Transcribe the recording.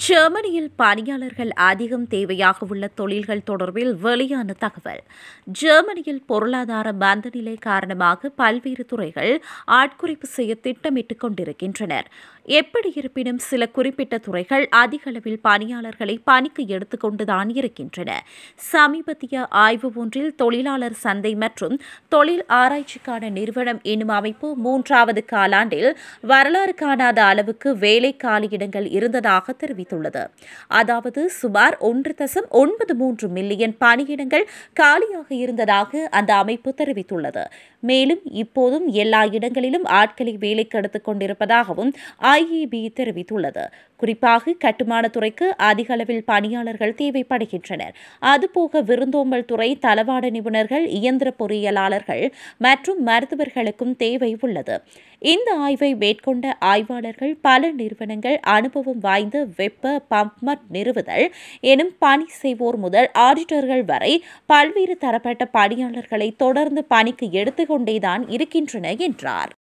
ஜெர்மனியில் பணியாளர்கள் அதிகம் தேவையாக உள்ள தொழில்கள் தொடர்பில் வெளியான தகவல் ஜெர்மனியில் பொருளாதார மந்தநிலை காரணமாக பல்வேறு துறைகள் ஆட்குறைப்பு செய்ய திட்டமிட்டுக் கொண்டிருக்கின்றனர் எப்படி இருப்பினும் சில குறிப்பிட்ட துறைகள் அதிக அளவில் பணியாளர்களை பணிக்கு எடுத்துக்கொண்டுதான் இருக்கின்றன சமீபத்திய ஆய்வு ஒன்றில் தொழிலாளர் சந்தை மற்றும் தொழில் ஆராய்ச்சிக்கான நிறுவனம் என்னும் அமைப்பு மூன்றாவது காலாண்டில் வரலாறு காணாத அளவுக்கு வேலை காலியிடங்கள் இருந்ததாக தெரிவித்துள்ளது அதாவது சுமார் ஒன்று தசம் ஒன்பது மூன்று மில்லியன் பணியிடங்கள் காலியாக இருந்ததாக அந்த அமைப்பு தெரிவித்துள்ளது மேலும் இப்போதும் எல்லா இடங்களிலும் ஆட்களை வேலைக்கு எடுத்துக் கொண்டிருப்பதாகவும் ஐஇபி தெரிவித்துள்ளது குறிப்பாக கட்டுமான துறைக்கு அதிக அளவில் பணியாளர்கள் தேவைப்படுகின்றனர் அதுபோக விருந்தோம்பல் துறை தளவாட நிபுணர்கள் இயந்திர பொறியியலாளர்கள் மற்றும் மருத்துவர்களுக்கும் தேவை உள்ளது இந்த ஆய்வை மேற்கொண்ட ஆய்வாளர்கள் பல நிறுவனங்கள் அனுபவம் வாய்ந்த வெப்ப பம்ப் நிறுவுதல் எனும் பணி செய்வோர் முதல் ஆடிட்டர்கள் வரை பல்வேறு தரப்பட்ட பணியாளர்களை தொடர்ந்து பணிக்கு எடுத்துக்கொண்டேதான் இருக்கின்றன என்றார்